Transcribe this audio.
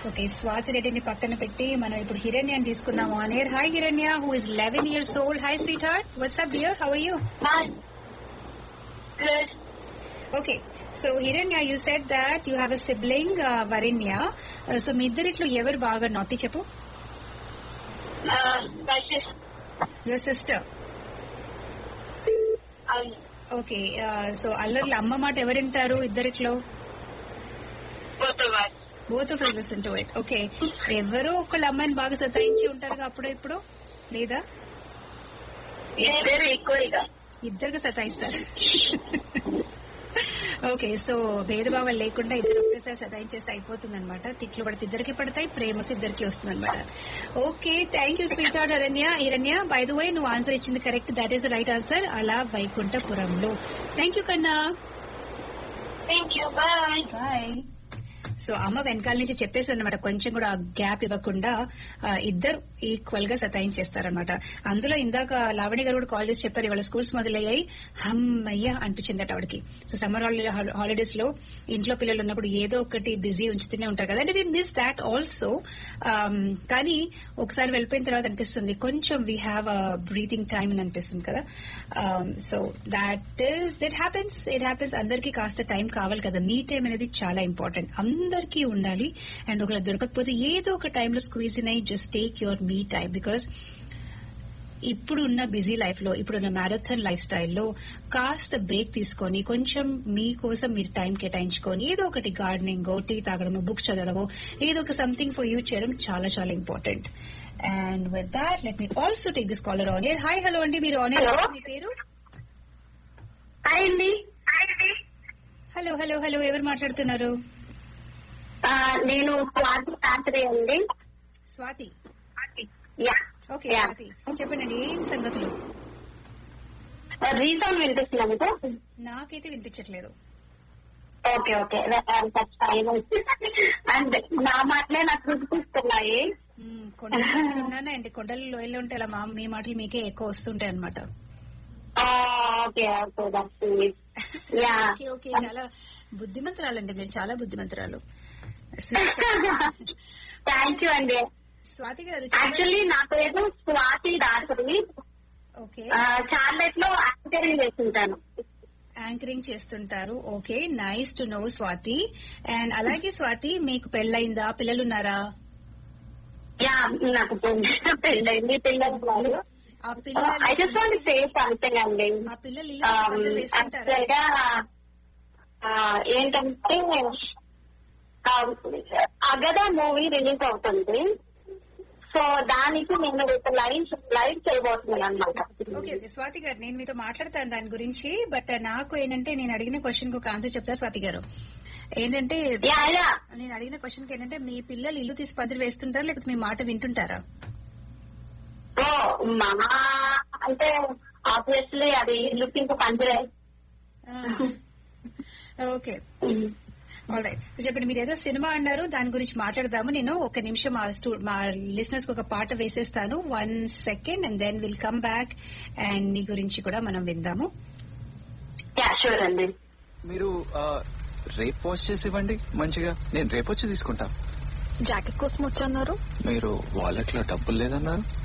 Okay Swathi రెడ్డిని పక్కన పెట్టి మనం ఇప్పుడు హిరణ్యాన్ని తీసుకుందాము on air hi Hiranya who is eleven years old hi sweet heart what's up dear how are you Hi. Good. Okay so Hiranya you said that you have a sibling Varinya so మీ ఇద్దరిట్లో ఎవరు బాగా నాటి చెప్పు Uh, my sister. Your sister Um, okay so అల్లర్లు అమ్మ మాట ఎవరింటారు ఇద్దరిట్లో both of us. Both of listen to it okay ఎవరో ఒకళ్ళ అమ్మాయిని బాగా సతాయించి ఉంటారుగా అప్పుడు ఇప్పుడు లేదా ఇద్దరు ఈక్వల్గా ఇద్దరికి సతాయిస్తారు ఓకే సో భేదభావాలు లేకుండా ఇద్దరు ఒకేసారి సతాయించేస్తే అయిపోతుంది అనమాట తిట్లు పడితే ఇద్దరికి పడతాయి ప్రేమస్ ఇద్దరికి వస్తుంది అనమాట okay thank you sweet heart Aranya Hiranya by the way నువ్వు ఆన్సర్ ఇచ్చింది correct that is right answer అలా వైకుంఠపురంలో థ్యాంక్ యూ కన్నా thank you bye bye so అమ్మ వెనకాల నుంచి చెప్పేసి అనమాట కొంచెం కూడా గ్యాప్ ఇవ్వకుండా ఆ, ఇద్దరు ఈక్వల్ గా సతాయించేస్తారనమాట అందులో ఇందాక లావణి గారు కూడా కాల్ చేసి చెప్పారు ఇవాళ స్కూల్స్ మొదలయ్యాయి హమ్మయ్య అనిపించిందట ఆవిడకి సో సమ్మర్ హాలిడేస్ లో ఇంట్లో పిల్లలు ఉన్నప్పుడు ఏదో ఒకటి బిజీ ఉంచుతూనే ఉంటారు కదా అంటే వి మిస్ దాట్ ఆల్సో కానీ ఒకసారి వెళ్ళిపోయిన తర్వాత అనిపిస్తుంది కొంచెం we have a breathing time అని అనిపిస్తుంది కదా so that is that happens it happens అందరికీ కాస్త టైం కావాలి కదా మీ టైం అనేది చాలా ఇంపార్టెంట్ అందరికీ ఉండాలి అండ్ ఒకవేళ దొరకకపోతే ఏదో ఒక టైంలో స్క్వీజ్ ఇన్ అయి just take your me time because ఇప్పుడున్న బిజీ లైఫ్ లో ఇప్పుడున్న మ్యారథాన్ లైఫ్ స్టైల్లో కాస్త బ్రేక్ తీసుకొని కొంచెం మీకోసం మీరు టైం కేటాయించుకొని ఏదో ఒకటి గార్డెనింగ్ టీ తాగడము బుక్ చదవడము ఏదో ఒక సంథింగ్ ఫర్ యూ చేయడం చాలా చాలా important and with that let me also take this caller on air hi hello అండి మీరు ఆన్ ఎయిర్ Hello. మీ పేరు హాయ్ అండి హలో హలో హలో ఎవరు మాట్లాడుతున్నారు నేను స్వాతి శాస్త్రి అండి Swathi yeah okay Yeah. Swathi చెప్పండి ఏం సంగతులు రీసౌండ్ వినిపిస్తున్నా మీకు నాకైతే వినిపించట్లేదు ఓకే ఓకే అండ్ నా మాటలే నాకు వినిపిస్తున్నాయి మ్మ్, కొండల ఉన్నానా అండి కొండల లోయల్లో ఉంటే అలా మా- మీ మాటలు మీకే ఎక్కువ వస్తుంటాయి అనమాట okay okay that's yeah okay okay చాలా బుద్ధిమంతురాలండి మీరు చాలా బుద్ధిమంతురాలు స్వీట్ థ్యాంక్ యూ అండి స్వాతి గారు యాక్చువల్లీ నా పేరు స్వాతి దాసరి ఓకే చార్లెట్ లో యాంకరింగ్ చేస్తుంటాను యాంకరింగ్ చేస్తుంటారు okay nice to know Swathi and అలాగే స్వాతి మీకు పెళ్ళయిందా పిల్లలున్నారా యా నాకు పెళ్ళైంది పిల్లలు ఉన్నారు. ఆ I just want say something అండి ఆ పిల్లలు ఇల్లు అందరూ వేస్తుంటారా యాక్చువల్ గా ఆ, ఏంటంటే ఆ, అగద మూవీ రిలీజ్ అవుతుంది సో దానికి నేను ఒక లైవ్ లైవ్ చేయబోతున్నాను అనమాట ఓకే ఓకే స్వాతి గారు నేను మీతో మాట్లాడతాను దాని గురించి బట్ నాకు ఏంటంటే నేను అడిగిన క్వశ్చన్ కి ఒక ఆన్సర్ చెప్తా స్వాతి గారు ఏంటంటే యా యా నేను అడిగిన క్వశ్చన్ కి ఏంటంటే మీ పిల్లలు ఇల్లు తీసి పదిరి వేస్తుంటారా లేకపోతే మీ మాట వింటుంటారా సో మా అంటే ఆబ్వియస్లీ అది లుకింగ్ పంచరే ఓకే ఆల్ రైట్ సో చెప్పండి మీరు ఏదో సినిమా అన్నారు దాని గురించి మాట్లాడదాము నేను ఒక నిమిషం మా స్టూ మా లిసనర్స్ కి ఒక పాట వేసేస్తాను one second and then will come back and మీ గురించి కూడా మనం విందాము యా షూర్ అండి మీరు ఆ, రేపు వాష్ చేసి ఇవ్వండి మంచిగా నేను రేపు వచ్చి తీసుకుంటా జాకెట్ కోసం వచ్చన్నారు మీరు వాలెట్ లో డబ్బులు లేదన్నారు